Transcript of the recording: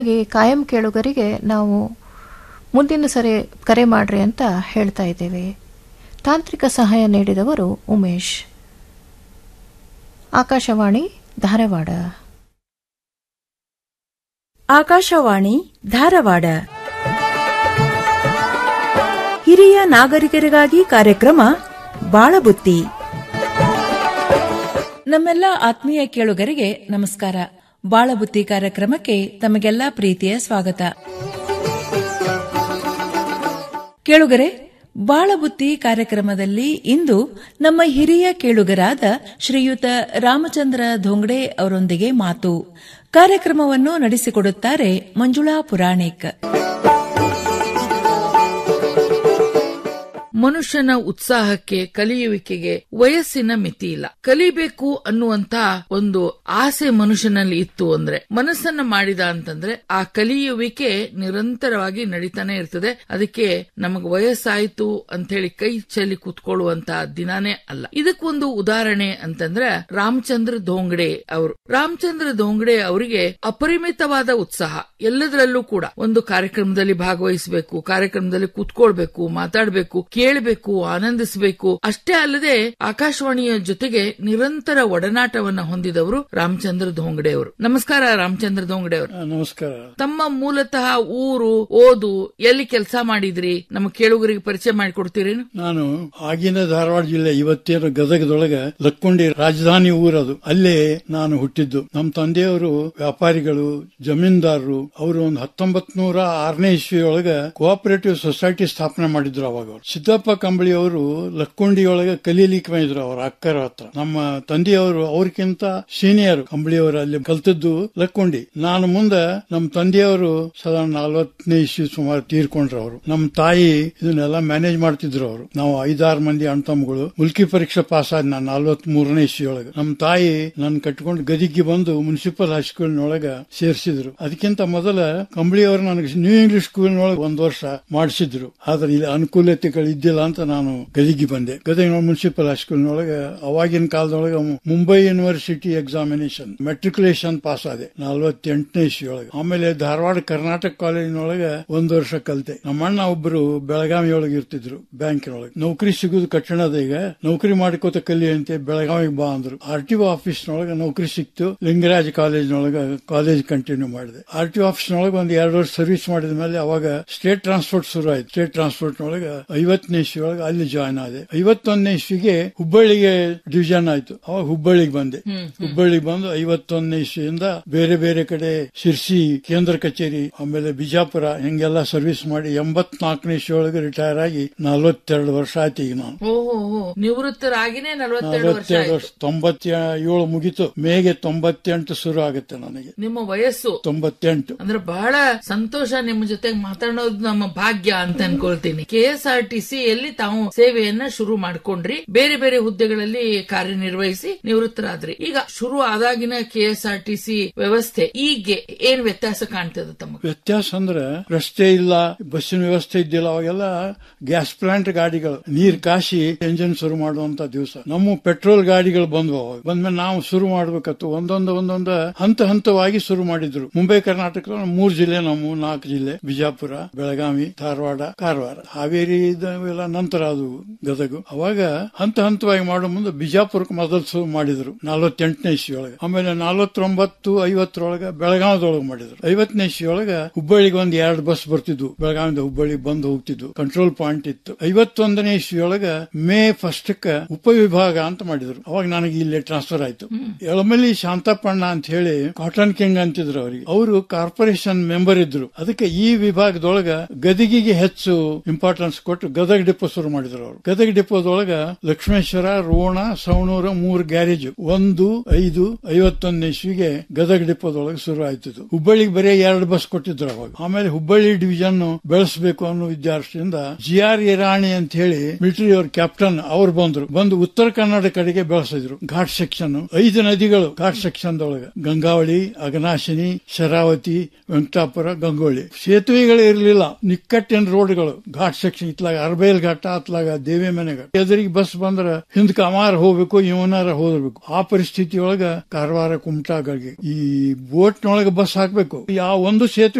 ಈ ಕಾಯಂ ಕೇಳುಗರಿಗೆ ನಾವು ಮುಂದಿನ ಸರಿ ಕರೆ ಮಾಡ್ರಿ ಅಂತ ಹೇಳ್ತಾ ಇದ್ದೇವೆ ತಾಂತ್ರಿಕ ಸಹಾಯ ನೀಡಿದವರು ಉಮೇಶ್ ಆಕಾಶವಾಣಿ ಧಾರವಾಡ ಆಕಾಶವಾಣಿ ಧಾರವಾಡ ಹಿರಿಯ ನಾಗರಿಕರಿಗಾಗಿ ಕಾರ್ಯಕ್ರಮ ಬಾಳಬುತ್ತಿ ನಮ್ಮೆಲ್ಲ ಆತ್ಮೀಯ ಕೇಳುಗರಿಗೆ ನಮಸ್ಕಾರ ಬಾಳಬುತ್ತಿ ಕಾರ್ಯಕ್ರಮಕ್ಕೆ ತಮಗೆಲ್ಲ ಪ್ರೀತಿಯ ಸ್ವಾಗತ ಕೇಳುಗರೆ ಬಾಳಬುತ್ತಿ ಕಾರ್ಯಕ್ರಮದಲ್ಲಿ ಇಂದು ನಮ್ಮ ಹಿರಿಯ ಕೇಳುಗರಾದ ಶ್ರೀಯುತ ರಾಮಚಂದ್ರ ಧೋಂಗಡೆ ಅವರೊಂದಿಗೆ ಮಾತು ಕಾರ್ಯಕ್ರಮವನ್ನು ನಡೆಸಿಕೊಡುತ್ತಾರೆ ಮಂಜುಳಾ ಪುರಾಣಿಕ್ ಮನುಷ್ಯನ ಉತ್ಸಾಹಕ್ಕೆ ಕಲಿಯುವಿಕೆಗೆ ವಯಸ್ಸಿನ ಮಿತಿ ಇಲ್ಲ ಕಲಿಬೇಕು ಅನ್ನುವಂತ ಒಂದು ಆಸೆ ಮನುಷ್ಯನಲ್ಲಿ ಇತ್ತು ಅಂದ್ರೆ ಮನಸ್ಸನ್ನ ಮಾಡಿದ ಅಂತಂದ್ರೆ ಆ ಕಲಿಯುವಿಕೆ ನಿರಂತರವಾಗಿ ನಡೀತಾನೆ ಇರ್ತದೆ ಅದಕ್ಕೆ ನಮಗ್ ವಯಸ್ಸಾಯ್ತು ಅಂತ ಹೇಳಿ ಕೈ ಚೆಲ್ಲಿ ಕೂತ್ಕೊಳ್ಳುವಂತ ದಿನಾನೇ ಅಲ್ಲ ಇದಕ್ಕೊಂದು ಉದಾಹರಣೆ ಅಂತಂದ್ರೆ ರಾಮಚಂದ್ರ ಧೋಂಗಡೆ ಅವರು ರಾಮಚಂದ್ರ ಧೋಂಗಡೆ ಅವರಿಗೆ ಅಪರಿಮಿತವಾದ ಉತ್ಸಾಹ ಎಲ್ಲದರಲ್ಲೂ ಕೂಡ ಒಂದು ಕಾರ್ಯಕ್ರಮದಲ್ಲಿ ಭಾಗವಹಿಸಬೇಕು ಕಾರ್ಯಕ್ರಮದಲ್ಲಿ ಕೂತ್ಕೊಳ್ಬೇಕು ಮಾತಾಡಬೇಕು ಕೇಳಬೇಕು ಆನಂದಿಸಬೇಕು ಅಷ್ಟೇ ಅಲ್ಲದೆ ಆಕಾಶವಾಣಿಯ ಜೊತೆಗೆ ನಿರಂತರ ಒಡನಾಟವನ್ನ ಹೊಂದಿದವರು ರಾಮಚಂದ್ರ ಧೋಂಗಡೆ ಅವರು ನಮಸ್ಕಾರ ರಾಮಚಂದ್ರ ಧೋಂಗಡೆ ಅವರು ಆ, ನಮಸ್ಕಾರ ತಮ್ಮ ಮೂಲತಃ ಊರು ಓದು ಎಲ್ಲಿ ಕೆಲಸ ಮಾಡಿದ್ರಿ ನಮ್ಮ ಕೇಳುಗರಿಗೆ ಪರಿಚಯ ಮಾಡಿಕೊಡ್ತೀರಿ ನಾನು ಆಗಿನ ಧಾರವಾಡ ಜಿಲ್ಲೆ ಇವತ್ತೇನು ಗದಗದೊಳಗ ಲಕ್ಕೊಂಡಿ ರಾಜಧಾನಿ ಊರದು ಅಲ್ಲೇ ನಾನು ಹುಟ್ಟಿದ್ದು ನಮ್ಮ ತಂದೆಯವರು ವ್ಯಾಪಾರಿಗಳು ಜಮೀನ್ದಾರರು ಅವರು ಒಂದು ಹತ್ತೊಂಬತ್ ನೂರ ಆರನೇ ಇಸ್ವಿಯೊಳಗ ಕೋಆಪರೇಟಿವ್ ಸೊಸೈಟಿ ಸ್ಥಾಪನೆ ಮಾಡಿದ್ರು ಅವಾಗ ಅವ್ರು. ಸಿದ್ದಪ್ಪ ಕಂಬಳಿ ಅವರು ಲಕ್ಕೊಂಡಿಯೊಳಗ ಕಲೀಲಿಕ್ಕೆ ಬಂದಿದ್ರು ಅವ್ರ ಅಕ್ಕರ ಹತ್ರ ನಮ್ಮ ತಂದೆಯವರು ಅವ್ರಕ್ಕಿಂತ ಸೀನಿಯರ್ ಕಂಬಳಿಯವರು ಅಲ್ಲಿ ಕಲ್ತದ್ದು ಲಕ್ಕೊಂಡಿ ನಾನು ಮುಂದೆ ನಮ್ಮ ತಂದೆಯವರು ಸಾಧಾರಣ ನಲವತ್ತನೇ ಇಸ್ವಿ ಸುಮಾರು ತೀರ್ಕೊಂಡ್ರು ಅವರು ನಮ್ಮ ತಾಯಿ ಇದನ್ನೆಲ್ಲ ಮ್ಯಾನೇಜ್ ಮಾಡ್ತಿದ್ರು ಅವರು ನಾವು ಐದಾರು ಮಂದಿ ಅಣ್ತಮ್ಮಗಳು ಮುಲ್ಕಿ ಪರೀಕ್ಷೆ ಪಾಸ್ ಆದ್ ನಾನು ನಲ್ವತ್ ಮೂರನೇ ಇಸ್ವಿಯೊಳಗೆ ನಮ್ಮ ತಾಯಿ ನನ್ನ ಕಟ್ಕೊಂಡು ಗದಿಗೆ ಬಂದು ಮುನ್ಸಿಪಲ್ ಹೈಸ್ಕೂಲ್ನೊಳಗ ಸೇರಿಸಿದ್ರು ಅದಕ್ಕಿಂತ ಮೊದಲ ಕಂಬಳಿಯವರು ನನಗೆ ನ್ಯೂ ಇಂಗ್ಲಿಷ್ ಸ್ಕೂಲ್ನೊಳಗೆ ಒಂದ್ ವರ್ಷ ಮಾಡಿಸಿದ್ರು ಆದ್ರೆ ಇಲ್ಲಿ ಅನುಕೂಲತೆಗಳು ಇದ್ದಿಲ್ಲ ಅಂತ ನಾನು ಗದಿಗೆ ಬಂದೆ ಗದಗ ಮುನ್ಸಿಪಲ್ ಹೈಸ್ಕೂಲ್ನೊಳಗೆ ಅವಾಗಿನ ಕಾಲದೊಳಗೆ Mumbai university examination matriculation pass ಆದೆ ನಲ್ವತ್ತೆಂಟನೇ ಇಸ್ವಿಯೊಳಗೆ ಆಮೇಲೆ ಧಾರವಾಡ ಕರ್ನಾಟಕ ಕಾಲೇಜಿನೊಳಗೆ ಒಂದ್ ವರ್ಷ ಕಲಿತೆ ನಮ್ಮ ಅಣ್ಣ ಒಬ್ಬರು ಬೆಳಗಾವಿಯೊಳಗೆ ಇರ್ತಿದ್ರು ಬ್ಯಾಂಕಿನೊಳಗೆ ನೌಕರಿ ಸಿಗುದು ಕಠಿಣದ ಈಗ ನೌಕರಿ ಮಾಡ್ಕೋತ ಕಲಿಯಂತೆ ಬೆಳಗಾವಿಗೆ ಬಾ ಅಂದ್ರು ಆರ್ ಟಿ ಒ ಆಫೀಸ್ನೊಳಗೆ ನೌಕರಿ ಸಿಕ್ತು ಲಿಂಗರಾಜ್ ಕಾಲೇಜ್ನೊಳಗೆ ಕಾಲೇಜ್ ಕಂಟಿನ್ಯೂ ಮಾಡಿದೆ ಆರ್ ಟಿ ಆಫೀಸ್ನೊಳಗೆ ಒಂದ್ ಎರಡು ವರ್ಷ ಸರ್ವಿಸ್ ಮಾಡಿದ ಮೇಲೆ ಅವಾಗ ಸ್ಟೇಟ್ ಟ್ರಾನ್ಸ್ಪೋರ್ಟ್ ಶುರು ಆಯ್ತು ಸ್ಟೇಟ್ ಟ್ರಾನ್ಸ್ಪೋರ್ಟ್ ನೊಳಗೆ ಐವತ್ತನೇ ಇಸ್ವಿಯೊಳಗೆ ಅಲ್ಲಿ ಜಾಯ್ನ್ ಆದೆ ಐವತ್ತೊಂದನೇ ಇಸ್ವಿಗೆ ಹುಬ್ಬಳ್ಳಿಗೆ ಡಿವಿಷನ್ ಆಯ್ತು ಅವಾಗ ಹುಬ್ಬಳ್ಳಿಗೆ ಬಂದೆ ಹುಬ್ಬಳ್ಳಿಗೆ ಬಂದು ಐವತ್ತೊಂದನೇ ಇಸ್ವಿಯಿಂದ ಬೇರೆ ಬೇರೆ ಕಡೆ ಶಿರ್ಸಿ ಕೇಂದ್ರ ಕಚೇರಿ ಆಮೇಲೆ ಬಿಜಾಪುರ ಹಿಂಗೆಲ್ಲ ಸರ್ವಿಸ್ ಮಾಡಿ ಎಂಬತ್ನಾಲ್ಕನೇ ಇಸ್ವಿಯೊಳಗೆ ರಿಟೈರ್ ಆಗಿ ನಲವತ್ತೆರಡು ವರ್ಷ ಆಯ್ತು ಈಗ ನಾನು ಓಹೋ ನಿವೃತ್ತರಾಗಿನೇ ನಲವತ್ತೆರಡು ವರ್ಷ ನಲವತ್ತೆರಡು ಆಯ್ತು ವರ್ಷ ತೊಂಬತ್ತೇಳು ಮುಗೀತು ಮೇಗೆ ತೊಂಬತ್ತೆಂಟು ಶುರು ಆಗುತ್ತೆ ನನಗೆ ನಿಮ್ಮ ವಯಸ್ಸು ತೊಂಬತ್ತೆಂಟು ಅಂದ್ರೆ ಬಹಳ ಸಂತೋಷ ನಿಮ್ಮ ಜೊತೆಗೆ ಮಾತಾಡೋದು ನಮ್ಮ ಭಾಗ್ಯ ಅಂತ ಅನ್ಕೊಳ್ತೀನಿ K S R T C ಯಲ್ಲಿ ತಾವು ಸೇವೆಯನ್ನ ಶುರು ಮಾಡ್ಕೊಂಡ್ರಿ ಬೇರೆ ಬೇರೆ ಹುದ್ದೆಗಳಲ್ಲಿ ಕಾರ್ಯನಿರ್ವಹಿಸಿ ನಿವೃತ್ತರಾದ್ರಿ ಈಗ ಶುರು ಆದಾಗಿನ K S R T C ವ್ಯವಸ್ಥೆ ಈಗ ಏನ್ ವ್ಯತ್ಯಾಸ ಕಾಣ್ತದೆ ತಮಗೆ ವ್ಯತ್ಯಾಸ ಅಂದ್ರೆ ರಸ್ತೆ ಇಲ್ಲ ಬಸ್ಸಿನ ವ್ಯವಸ್ಥೆ ಇದ್ದಿಲ್ಲ ಅವಾಗೆಲ್ಲ ಗ್ಯಾಸ್ ಪ್ಲಾಂಟ್ ಗಾಡಿಗಳು ನೀರ್ ಕಾಶಿ ಎಂಜಿನ್ ಶುರು ಮಾಡುವಂತ ದಿವಸ ನಮ್ಮ ಪೆಟ್ರೋಲ್ ಗಾಡಿಗಳು ಬಂದ್ವು ಅವಾಗ ಬಂದ್ಮೇಲೆ ನಾವು ಶುರು ಮಾಡ್ಬೇಕತ್ತು ಒಂದೊಂದು ಒಂದೊಂದು ಹಂತ ಹಂತವಾಗಿ ಶುರು ಮಾಡಿದ್ರು ಮುಂಬೈ ಕರ್ನಾಟಕ ಮೂರ್ ಜಿಲ್ಲೆ ನಮ್ಮ ನಾಲ್ಕು ಜಿಲ್ಲೆ ಬಿಜಾಪುರ ಬೆಳಗಾವಿ ಧಾರವಾಡ ಕಾರವಾರ ಹಾವೇರಿ ಇವೆಲ್ಲ ನಂತರ ಅದು ಗದಗು ಅವಾಗ ಹಂತ ಹಂತವಾಗಿ ಮಾಡೋ ಮುಂದೆ ಬಿಜಾಪುರಕ್ಕೆ ಮೊದಲು ಶುರು ಮಾಡಿದ್ರು ನಲವತ್ತೆಂಟನೇ ಇಸ್ವಿಯೊಳಗೆ ಆಮೇಲೆ ನಲವತ್ತೊಂಬತ್ತು ಐವತ್ತರೊಳಗೆ ಬೆಳಗಾವದೊಳಗೆ ಮಾಡಿದ್ರು ಐವತ್ತನೇ ಇಸ್ವಿಯೊಳಗೆ ಹುಬ್ಬಳ್ಳಿಗೆ ಒಂದ್ ಎರಡು ಬಸ್ ಬರ್ತಿದ್ವು ಬೆಳಗಾವಿಯಿಂದ ಹುಬ್ಬಳ್ಳಿ ಬಂದು ಹೋಗ್ತಿದ್ವು ಕಂಟ್ರೋಲ್ ಪಾಯಿಂಟ್ ಇತ್ತು ಐವತ್ತೊಂದನೇ ಇಸ್ವಿಯೊಳಗೆ ಮೇ ಫಸ್ಟ್ ಉಪವಿಭಾಗ ಅಂತ ಮಾಡಿದ್ರು ಅವಾಗ ನನಗೆ ಇಲ್ಲಿ ಟ್ರಾನ್ಸ್ಫರ್ ಆಯ್ತು ಎಳಮಲ್ಲಿ ಶಾಂತಪ್ಪಣ್ಣ ಅಂತ ಹೇಳಿ ಕಾಟನ್ ಕಿಂಗ್ ಅಂತಿದ್ರು ಅವರಿಗೆ ಅವರು ಕಾರ್ಪೊರೇಷನ್ ಮೆಂಬರ್ ಇದ್ರು ಅದಕ್ಕೆ ಈ ವಿಭಾಗದೊಳಗ ಗದಗಿಗೆ ಹೆಚ್ಚು ಇಂಪಾರ್ಟೆನ್ಸ್ ಕೊಟ್ಟು ಗದಗ ಡಿಪೋ ಶುರು ಮಾಡಿದ್ರು ಅವರು ಗದಗ ಡಿಪೋದೊಳಗ ಲಕ್ಷ್ಮೇಶ್ವರ ರೋಣ ಸವಣೂರ ಮೂರು ಗ್ಯಾರೇಜ್ ಒಂದು ಐದು ಐವತ್ತೊಂದನೇ ಇಸ್ವಿಗೆ ಗದಗ ಡಿಪೋದೊಳಗೆ ಶುರು ಆಯ್ತು ಹುಬ್ಬಳ್ಳಿಗೆ ಬರೀ ಎರಡು ಬಸ್ ಕೊಟ್ಟಿದ್ರು ಅವಾಗ ಆಮೇಲೆ ಹುಬ್ಬಳ್ಳಿ ಡಿವಿಷನ್ ಬೆಳೆಸಬೇಕು ಅನ್ನೋ ವಿದ್ಯಾರ್ಥಿಯಿಂದ ಜಿ ಆರ್ ಇರಾಣಿ ಅಂತ ಹೇಳಿ ಮಿಲಿಟರಿ ಅವ್ರ ಕ್ಯಾಪ್ಟನ್ ಅವ್ರು ಬಂದ್ರು ಬಂದು ಉತ್ತರ ಕನ್ನಡ ಕಡೆಗೆ ಬೆಳೆಸಿದ್ರು ಘಾಟ್ ಸೆಕ್ಷನ್ ಐದು ನದಿಗಳು ಘಾಟ್ ಸೆಕ್ಷನ್ ದೊಳಗೆ ಗಂಗಾವಳಿ ಅಗನಾಶಿನಿ ಶರಾವತಿ ವೆಂಕಟಾಪುರ ಗಂಗೋಳಿ ಸೇತುವೆಗಳು ಇರಲಿಲ್ಲ ನಿಕ್ಕಟ್ಟಿನ ರೋಡ್ಗಳು ಘಾಟ್ ಸೆಕ್ಷನ್ ಇತ್ಲಾಗ ಅರ್ಬೆ ಬಯಲ್ ಘಟ್ಟ ಅತ್ಲಾಗ ದೇವಿ ಮನೆಗ ಎದುರಿಗೆ ಬಸ್ ಬಂದ್ರ ಹಿಂದ್ ಕಮಾರ್ ಹೋಗ್ಬೇಕು ಇವನಾರ ಹೋಗ್ಬೇಕು ಆ ಪರಿಸ್ಥಿತಿ ಒಳಗ ಕಾರವಾರ ಕುಮಟಾಗಳಿಗೆ ಈ ಬೋಟ್ನೊಳಗ ಬಸ್ ಹಾಕ್ಬೇಕು ಯಾವ ಒಂದು ಸೇತುವೆ